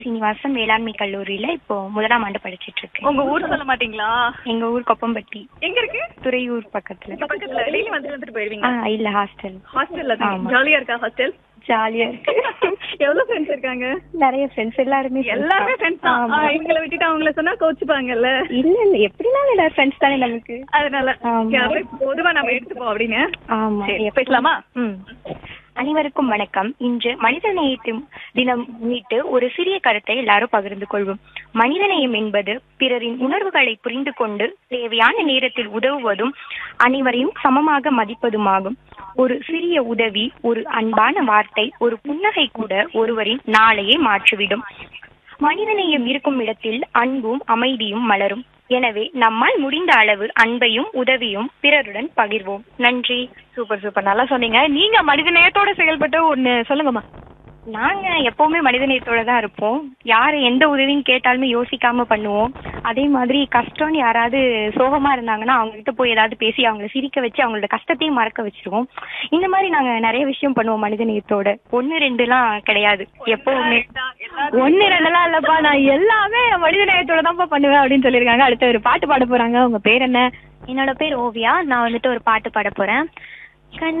சீனிவாசன் வேளாண்மை கல்லூரியில இப்போ முதலாம் ஆண்டு படிச்சிட்டு இருக்கேன் உங்க ஊர் சொல்ல மாட்டீங்களா எங்க ஊர் கொப்பம்பட்டி எங்க இருக்கு துறையூர் பக்கத்துல இங்க பக்கத்துல டெய்லி வந்துட்டு வந்துட்டு ஆ போயிருவீங்க இல்ல ஹாஸ்டல் ஹாஸ்டல்ல ஆமா. ஜாலியா இருக்கா ஹாஸ்டல் ஜாலியா இருக்கு எவ்வளவு ஃப்ரெண்ட்ஸ் இருக்காங்க நிறைய ஃப்ரெண்ட்ஸ் எல்லாருமே friends எல்லாருமே தான். ஃப்ரெண்ட்ஸ் தான் ஆமா. ஆ, இவங்கள விட்டுட்டு அவங்கள சொன்னா கோச்சுப்பாங்கல்ல இல்ல இல்ல எப்படினாலும் எல்லாரும் ஃப்ரெண்ட்ஸ் தானே நமக்கு அதனால ஆமா. Okay, அப்ப பொதுவா நம்ம எடுத்துப்போம் அப்படின்னு ஆமா சரி, எப்ப- பேசலாமா ம். அனைவருக்கும் வணக்கம் இன்று மனிதநேயத்தை தினம் முன்னிட்டு ஒரு சிறிய கருத்தை எல்லாரும் பகிர்ந்து கொள்வோம் மனிதநேயம் என்பது பிறரின் உணர்வுகளை புரிந்து கொண்டு தேவையான நேரத்தில் உதவுவதும் அனைவரையும் சமமாக மதிப்பதுமாகும் ஒரு சிறிய உதவி ஒரு அன்பான வார்த்தை ஒரு புன்னகை கூட ஒருவரின் நாளையே மாற்றிவிடும் மனிதநேயம் இருக்கும் இடத்தில் அன்பும் அமைதியும் மலரும் எனவே நம்மால் முடிந்த அளவு அன்பையும் உதவியும் பிறருடன் பகிர்வோம் நன்றி சூப்பர் சூப்பர் நல்லா சொன்னீங்க நீங்க மனித நேயத்தோட செயல்பட்டு ஒண்ணு சொல்லுங்கம்மா நாங்க எப்பவுமே மனிதநேயத்தோட தான் இருப்போம் யாரு எந்த உதவின்னு கேட்டாலுமே யோசிக்காம பண்ணுவோம் அதே மாதிரி கஷ்டம்னு யாராவது சோகமா இருந்தாங்கன்னா அவங்க கிட்ட போய் ஏதாவது பேசி அவங்கள சிரிக்க வச்சு அவங்களோட கஷ்டத்தையும் மறக்க வச்சிருவோம் இந்த மாதிரி நாங்க நிறைய விஷயம் பண்ணுவோம் மனிதநேயத்தோட ஒன்னு ரெண்டுலாம் கிடையாது எப்பவுமே ஒண்ணு ரெண்டெல்லாம் இல்லப்பா நான் எல்லாமே மனித நேயத்தோட தான்ப்பா பண்ணுவேன் அப்படின்னு சொல்லியிருக்காங்க அடுத்து ஒரு பாட்டு பாட போறாங்க உங்க பேர் என்ன என்னோட பேர் ஓவியா நான் வந்துட்டு ஒரு பாட்டு பாட போறேன் கண்